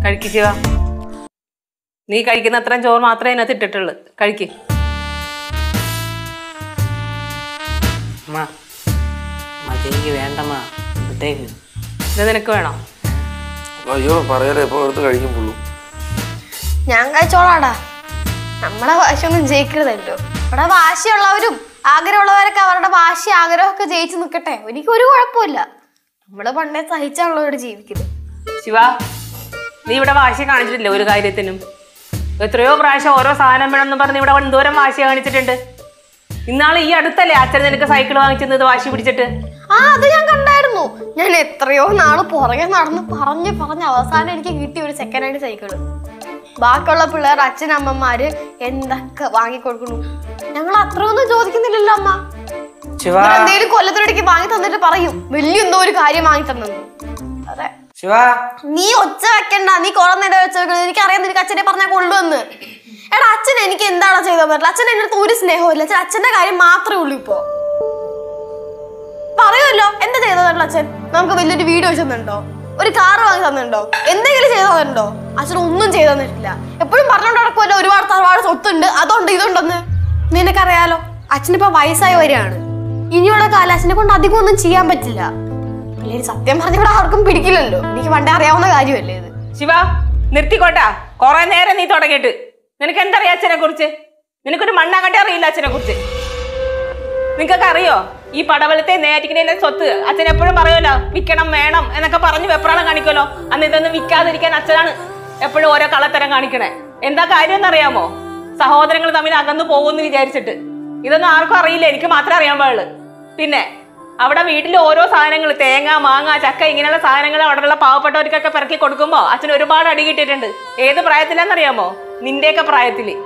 കഴിക്ക് ശിവ നീ കഴിക്കുന്ന അത്രയും ചോറ് മാത്രമേ അതിനകത്ത് ഇട്ടിട്ടുള്ളൂ കഴിക്ക് അമ്മ മതിയെങ്കിൽ വേണ്ടമ്മ വിട്ടേക്ക് ഇത് നിനക്ക് വേണോ അയ്യോ പറയാലേ എപ്പോ എടുത്ത് കഴിക്കുമ്പുള്ളൂ ഞാൻ കഴിച്ചോളാടാ നമ്മളെ വാശിയൊന്നും ജയിക്കരുതല്ലോ ഇവിടെ വാശിയുള്ളവരും ആഗ്രഹമുള്ളവരൊക്കെ അവരുടെ വാശി ആഗ്രഹമൊക്കെ ജയിച്ചു നിൽക്കട്ടെ എനിക്ക് ഒരു കുഴപ്പമില്ല നമ്മള് പണ്ടേ സഹിച്ചാണല്ലോ ഇവിടെ ജീവിക്കുന്നത് ശിവ നീ ഇവിടെ വാശി കാണിച്ചിട്ടില്ല ഒരു കാര്യത്തിനും എത്രയോ പ്രാവശ്യം ഓരോ സാധനം വേണമെന്ന് പറഞ്ഞ് ഇവിടെ എന്തോരം വാശി കാണിച്ചിട്ടുണ്ട് ഇന്നാള് ഈ അടുത്തല്ലേ അച്ഛൻ നിനക്ക് സൈക്കിൾ വാങ്ങിച്ചത് വാശി പിടിച്ചിട്ട് ആ അത് ഞാൻ കണ്ടായിരുന്നു ഞാൻ എത്രയോ നാള് പുറകെ നടന്ന് പറഞ്ഞ് പറഞ്ഞ് അവസാനം എനിക്ക് കിട്ടിയ ഒരു സെക്കൻഡ് ഹാൻഡ് സൈക്കിള് ബാക്കിയുള്ള പിള്ളേർ അച്ഛനമ്മമാര് എന്തൊക്കെ വാങ്ങിക്കൊടുക്കണു ഞങ്ങൾ അത്രയൊന്നും ചോദിക്കുന്നില്ലല്ലോ അമ്മ ശിവ എന്തെങ്കിലും കൊല്ലത്തിനടിക്ക് വാങ്ങി തന്നിട്ട് പറയും വലിയ എന്തോ ഒരു കാര്യം വാങ്ങി തന്നെന്ന് അതെ ശിവ നീ ഒച്ച വെക്കണ്ട നീ കുറെ നേരം വെച്ച് വെക്കുന്നത് എനിക്കറിയാം നിനക്ക് അച്ഛനെ പറഞ്ഞാൽ കൊള്ളുവെന്ന് എടാ അച്ഛൻ എനിക്ക് എന്താണോ ചെയ്താൽ പറ്റില്ല അച്ഛൻ എൻ്റെ അടുത്ത് ഒരു സ്നേഹവും ഇല്ല അച്ഛൻ അച്ഛന്റെ കാര്യം മാത്രമേ ഉള്ളൂ ഇപ്പോ പറയുമല്ലോ എന്താ ചെയ്തതല്ലോ അച്ഛൻ നമുക്ക് വലിയൊരു വീട് വെച്ച് തന്നിട്ടുണ്ടോ ഒരു കാറ് വാങ്ങി തന്നിട്ടുണ്ടോ എന്തെങ്കിലും ചെയ്തു തന്നിട്ടുണ്ടോ അച്ഛൻ ഒന്നും ചെയ്തു തന്നിട്ടില്ല എപ്പോഴും പറഞ്ഞോണ്ട് നടക്കുമല്ലോ ഒരുപാട് തറവാട് സ്വത്തുണ്ട് അതുണ്ട് ഇതുണ്ടെന്ന് നിനക്കറിയാലോ അച്ഛനിപ്പോ വയസ്സായി വരികയാണ് ഇനിയുള്ള കാലം അച്ഛനെ കൊണ്ട് അധികം ഒന്നും ചെയ്യാൻ പറ്റില്ല പിള്ളേര് സത്യം പറഞ്ഞ ഇവിടെ ആർക്കും പിടിക്കില്ലല്ലോ എനിക്ക് പണ്ടേ അറിയാവുന്ന കാര്യമല്ലേ ഇത് ശിവ നിർത്തിക്കോട്ടാ കുറെ നേരം നീ തുടങ്ങിയിട്ട് നിനക്ക് എന്തറിയാം അച്ഛനെ കുറിച്ച് നിനക്കൊരു മണ്ണാകട്ടെ അറിയില്ല അച്ഛനെ കുറിച്ച് നിങ്ങൾക്കൊക്കെ അറിയോ ഈ പടവലത്തെ നേറ്റിക്കിനെ സ്വത്ത് അച്ഛൻ എപ്പോഴും പറയുമല്ലോ വിൽക്കണം വേണം എന്നൊക്കെ പറഞ്ഞ് വെപ്രാളം കാണിക്കുമല്ലോ അന്ന് ഇതൊന്നും വിൽക്കാതിരിക്കാൻ അച്ഛനാണ് എപ്പോഴും ഓരോ കള്ളത്തരം കാണിക്കണേ എന്താ കാര്യം എന്നറിയാമോ സഹോദരങ്ങൾ തമ്മിൽ അകന്നു പോകുമെന്ന് വിചാരിച്ചിട്ട് ഇതൊന്നും ആർക്കും അറിയില്ല എനിക്ക് മാത്രമേ അറിയാൻ പാടുള്ളൂ പിന്നെ അവിടെ വീട്ടിൽ ഓരോ സാധനങ്ങൾ തേങ്ങ മാങ്ങ ചക്ക ഇങ്ങനെയുള്ള സാധനങ്ങൾ അവിടെയുള്ള പാവപ്പെട്ടവർക്കൊക്കെ പിറക്കി കൊടുക്കുമ്പോൾ അച്ഛൻ ഒരുപാട് അടി കിട്ടിയിട്ടുണ്ട് ഏത് പ്രായത്തിലാണെന്നറിയാമോ നിന്റെയൊക്കെ പ്രായത്തില്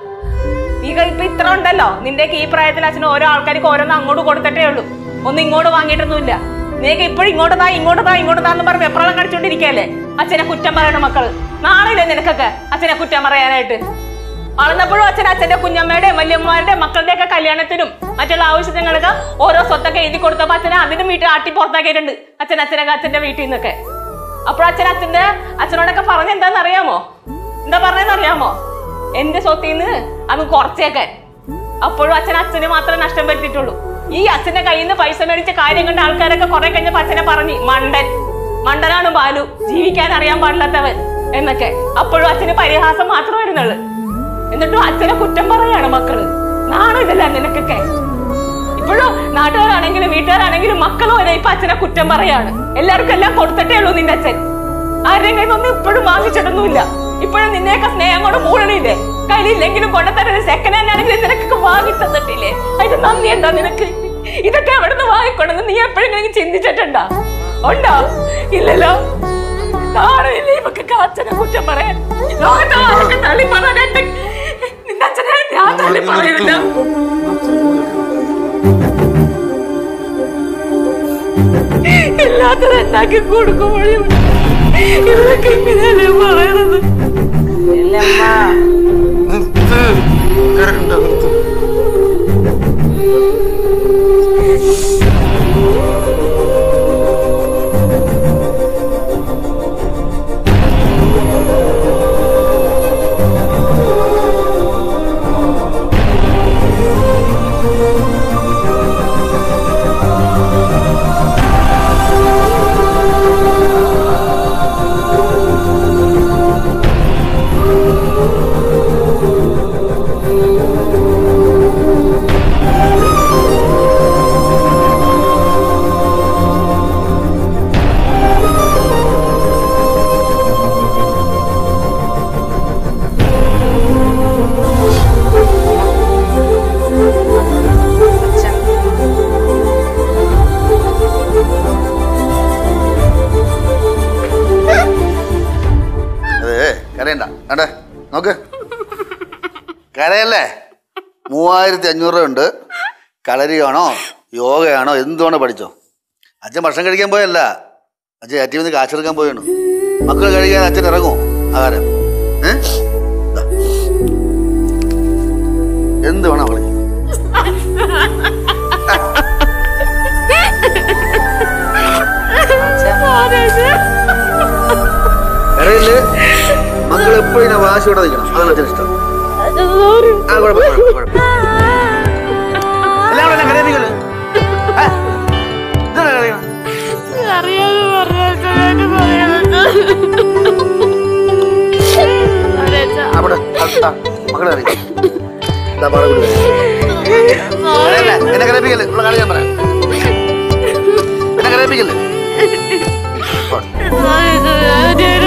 നീ ഇപ്പൊ ഇത്ര ഉണ്ടല്ലോ നിന്റെയൊക്കെ ഈ പ്രായത്തിൽ അച്ഛൻ ഓരോ ആൾക്കാർക്ക് ഓരോന്ന് അങ്ങോട്ട് കൊടുത്തിട്ടേ ഉള്ളൂ ഒന്നും ഇങ്ങോട്ട് വാങ്ങിയിട്ടൊന്നുമില്ല നീക്ക് ഇപ്പോഴും ഇങ്ങോട്ട് താ ഇങ്ങോട്ട് താ ഇങ്ങോട്ട് താന്ന് പറഞ്ഞ് വെപ്രാളം കടിച്ചോണ്ടിരിക്കല്ലേ അച്ഛനെ കുറ്റം പറയണ മക്കള് നാളെ നിനക്കൊക്കെ അച്ഛനെ കുറ്റം പറയാനായിട്ട് വളർന്നപ്പോഴും അച്ഛൻ അച്ഛന്റെ കുഞ്ഞമ്മയുടെ വല്യമ്മമാരുടെ മക്കളുടെ ഒക്കെ കല്യാണത്തിനും മറ്റുള്ള ആവശ്യത്തിനൊക്കെ ഓരോ സ്വത്തൊക്കെ എഴുതി കൊടുത്തപ്പോ അച്ഛനെ അതിനും വീട്ടിൽ ആട്ടി പുറത്താക്കിയിട്ടുണ്ട് അച്ഛൻ അച്ഛനൊക്കെ അച്ഛന്റെ വീട്ടിൽ നിന്നൊക്കെ അപ്പോൾ അച്ഛൻ അച്ഛന്റെ അച്ഛനോടൊക്കെ പറഞ്ഞ എന്താന്ന് അറിയാമോ എന്താ പറഞ്ഞതെന്ന് അറിയാമോ എന്റെ സ്വത്തിൽ നിന്ന് അത് കുറച്ചേക്കാൻ അപ്പോഴും അച്ഛൻ അച്ഛന് മാത്രമേ നഷ്ടം വരുത്തിയിട്ടുള്ളൂ ഈ അച്ഛന്റെ കയ്യിൽ നിന്ന് പൈസ മേടിച്ച കാര്യം കണ്ട ആൾക്കാരൊക്കെ കുറെ കഴിഞ്ഞപ്പോ അച്ഛനെ പറഞ്ഞു മണ്ടൻ മണ്ടനാണ് ബാലു ജീവിക്കാൻ അറിയാൻ പാടില്ലാത്തവൻ എന്നൊക്കെ അപ്പോഴും അച്ഛന് പരിഹാസം മാത്രം വരുന്നുള്ളു എന്നിട്ടും അച്ഛനെ കുറ്റം പറയാണ് മക്കള് നാണോ ഇതല്ല നിനക്കൊക്കെ ഇപ്പോഴും നാട്ടുകാരാണെങ്കിലും വീട്ടുകാരാണെങ്കിലും മക്കളും വരെ ഇപ്പൊ അച്ഛനെ കുറ്റം പറയാണ് എല്ലാവർക്കും എല്ലാം കൊടുത്തിട്ടേ ഉള്ളൂ നിന്റെ അച്ഛൻ ആരുടെയും കയ്യിൽ നിന്നൊന്നും ഇപ്പോഴും വാങ്ങിച്ചിട്ടൊന്നുമില്ല ഇപ്പോഴും നിന്നെയൊക്കെ സ്നേഹം കൊണ്ട് മൂടണില്ലേ കയ്യിലില്ലെങ്കിലും കൊണ്ടുതരുന്നത് സെക്കൻഡ് ഹാൻഡ് ആണെങ്കിലും നിനക്കൊക്കെ വാങ്ങി തന്നിട്ടില്ലേ അതിന്റെ നന്ദി എന്താ നിനക്ക് ഇതൊക്കെ എവിടെ നിന്ന് വാങ്ങിക്കൊണ്ടെന്ന് നീ എപ്പോഴെങ്കിലും ചിന്തിച്ചിട്ടുണ്ടോ ഉണ്ടോ ഇല്ലല്ലോ നാളെ ഇവക്ക് അച്ഛനെ കുറ്റം പറയാൻ ലോകത്തെ ആർക്കും തള്ളി പറയാനായിട്ട് നിന്റെ അച്ഛനെ ഞാൻ തള്ളി പറയില്ല ഇല്ലാത്തത് ഉണ്ടാക്കി കൊടുക്കുമ്പോഴും ഇവരൊക്കെ ഇങ്ങനെയല്ലേ പറയണത് ഇല്ലമ്മ നിർത്ത് കരണ്ട നിർത്ത് അതെ കരയണ്ട അണ്ടേ നോക്ക് കരയല്ലേ മൂവായിരത്തി അഞ്ഞൂറ് രൂപ ഉണ്ട് കളരിയാണോ യോഗയാണോ എന്തുവാണോ പഠിച്ചോ അച്ഛൻ ഭക്ഷണം കഴിക്കാൻ പോയല്ല അച്ഛൻ ഏറ്റവും നിന്ന് കാശെടുക്കാൻ പോയാണ് മക്കൾ കഴിക്കാൻ അച്ഛൻ ഇറങ്ങുമോ ആഹാരം ഏ ദാ. എന്ത് വേണം അവളെ കരയില്ലേ എപ്പോഴും ഇങ്ങനെ വാശിയോടെ നിൽക്കണം അതാണ് അച്ഛൻ ഇഷ്ടം ആ കുഴപ്പമില്ല കുഴപ്പമില്ല, കുഴപ്പമില്ല എല്ലാവരും എന്നെ കരയിപ്പിക്കല്ലേ ഏ? ഇതെന്താ കരയണെ? അവിടെ ആ, മകളെ അറിയിക്കും എന്താ പാടെ വിടുക കരയല്ലേ? എന്നെ കരയിപ്പിക്കല്ലേ ഉള്ള കളി ഞാൻ പറയാം എന്നെ കരയിപ്പിക്കല്ലേ ഞാൻ